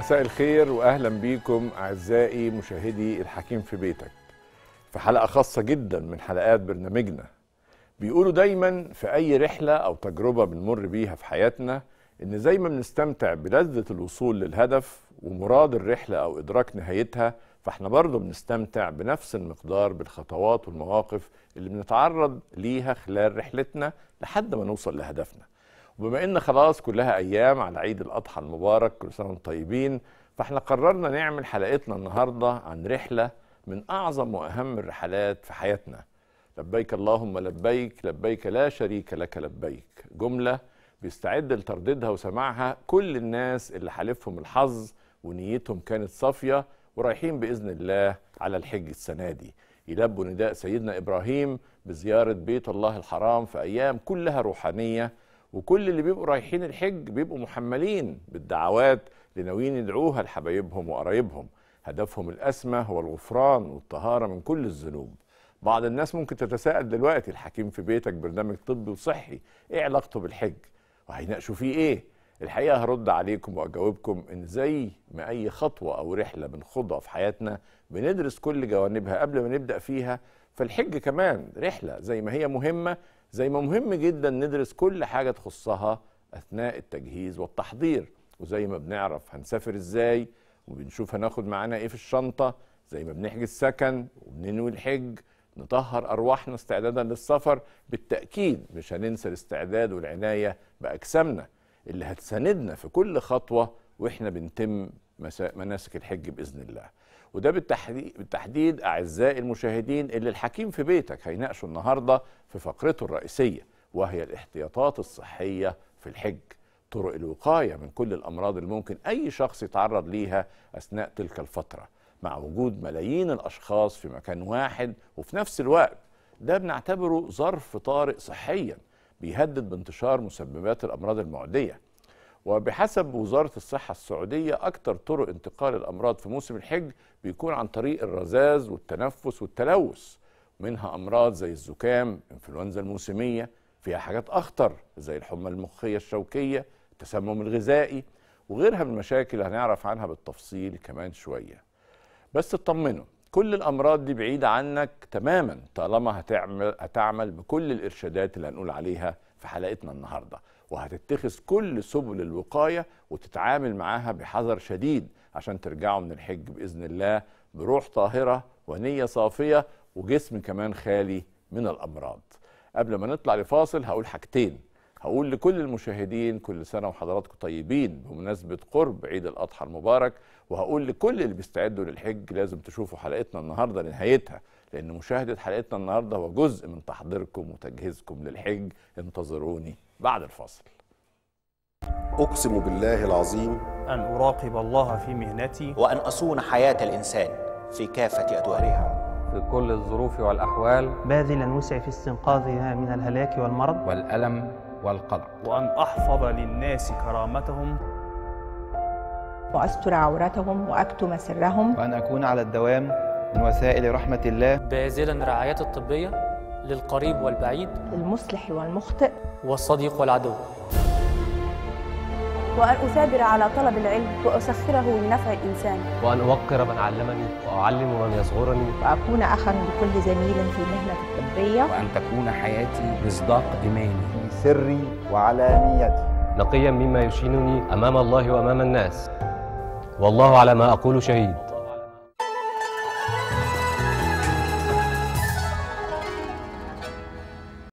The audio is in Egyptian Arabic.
مساء الخير واهلا بيكم اعزائي مشاهدي الحكيم في بيتك في حلقه خاصه جدا من حلقات برنامجنا بيقولوا دايما في اي رحله او تجربه بنمر بيها في حياتنا ان زي ما بنستمتع بلذه الوصول للهدف ومراد الرحله او ادراك نهايتها فاحنا برضه بنستمتع بنفس المقدار بالخطوات والمواقف اللي بنتعرض ليها خلال رحلتنا لحد ما نوصل لهدفنا وبما ان خلاص كلها ايام على عيد الاضحى المبارك كل سنه وانتم طيبين فاحنا قررنا نعمل حلقتنا النهارده عن رحله من اعظم واهم الرحلات في حياتنا لبيك اللهم لبيك لبيك لا شريك لك لبيك جمله بيستعد لترديدها وسماعها كل الناس اللي حالفهم الحظ ونيتهم كانت صافيه ورايحين باذن الله على الحج السنه دي يلبوا نداء سيدنا ابراهيم بزياره بيت الله الحرام في ايام كلها روحانيه وكل اللي بيبقوا رايحين الحج بيبقوا محملين بالدعوات اللي ناويين يدعوها لحبايبهم وقرايبهم هدفهم الأسمى هو الغفران والطهارة من كل الذنوب بعض الناس ممكن تتساءل دلوقتي الحكيم في بيتك برنامج طبي وصحي ايه علاقته بالحج وهيناقشوا فيه ايه الحقيقة هرد عليكم وأجاوبكم إن زي ما أي خطوة أو رحلة بنخوضها في حياتنا بندرس كل جوانبها قبل ما نبدأ فيها فالحج كمان رحلة زي ما هي مهمة زي ما مهم جدا ندرس كل حاجة تخصها أثناء التجهيز والتحضير وزي ما بنعرف هنسافر ازاي وبنشوف هناخد معانا ايه في الشنطة زي ما بنحجز سكن وبننوي الحج نطهر أرواحنا استعدادا للسفر بالتأكيد مش هننسى الاستعداد والعناية بأجسامنا اللي هتساندنا في كل خطوة وإحنا بنتم مناسك الحج بإذن الله وده بالتحديد, بالتحديد أعزائي المشاهدين اللي الحكيم في بيتك هيناقشوا النهاردة في فقرته الرئيسية وهي الاحتياطات الصحية في الحج طرق الوقاية من كل الأمراض اللي ممكن أي شخص يتعرض ليها أثناء تلك الفترة مع وجود ملايين الأشخاص في مكان واحد وفي نفس الوقت ده بنعتبره ظرف طارئ صحيا بيهدد بانتشار مسببات الأمراض المعدية وبحسب وزارة الصحة السعودية أكثر طرق انتقال الأمراض في موسم الحج بيكون عن طريق الرذاذ والتنفس والتلوث منها أمراض زي الزكام إنفلونزا الموسمية فيها حاجات أخطر زي الحمى المخية الشوكية التسمم الغذائي وغيرها من المشاكل هنعرف عنها بالتفصيل كمان شوية بس اطمنوا كل الأمراض دي بعيدة عنك تماما طالما هتعمل, هتعمل بكل الإرشادات اللي هنقول عليها في حلقتنا النهارده وهتتخذ كل سبل الوقاية وتتعامل معاها بحذر شديد عشان ترجعوا من الحج بإذن الله بروح طاهرة ونية صافية وجسم كمان خالي من الأمراض قبل ما نطلع لفاصل هقول حاجتين هقول لكل المشاهدين كل سنة وحضراتكم طيبين بمناسبة قرب عيد الأضحى المبارك وهقول لكل اللي بيستعدوا للحج لازم تشوفوا حلقتنا النهاردة لنهايتها لأن مشاهدة حلقتنا النهاردة هو جزء من تحضيركم وتجهيزكم للحج انتظروني بعد الفاصل أقسم بالله العظيم أن أراقب الله في مهنتي وأن أصون حياة الإنسان في كافة أدوارها في كل الظروف والأحوال باذلا وسعي في استنقاذها من الهلاك والمرض والألم والقلق وأن أحفظ للناس كرامتهم وأستر عورتهم وأكتم سرهم وأن أكون على الدوام من وسائل رحمة الله باذلا الرعايات الطبية للقريب والبعيد المصلح والمخطئ والصديق والعدو وأن أثابر على طلب العلم وأسخره لنفع الإنسان وأن أوقر من علمني وأعلم من يصغرني وأكون أخا لكل زميل في المهنة الطبية وأن تكون حياتي مصداق إيماني في سري وعلانيتي نقيا مما يشينني أمام الله وأمام الناس والله على ما أقول شهيد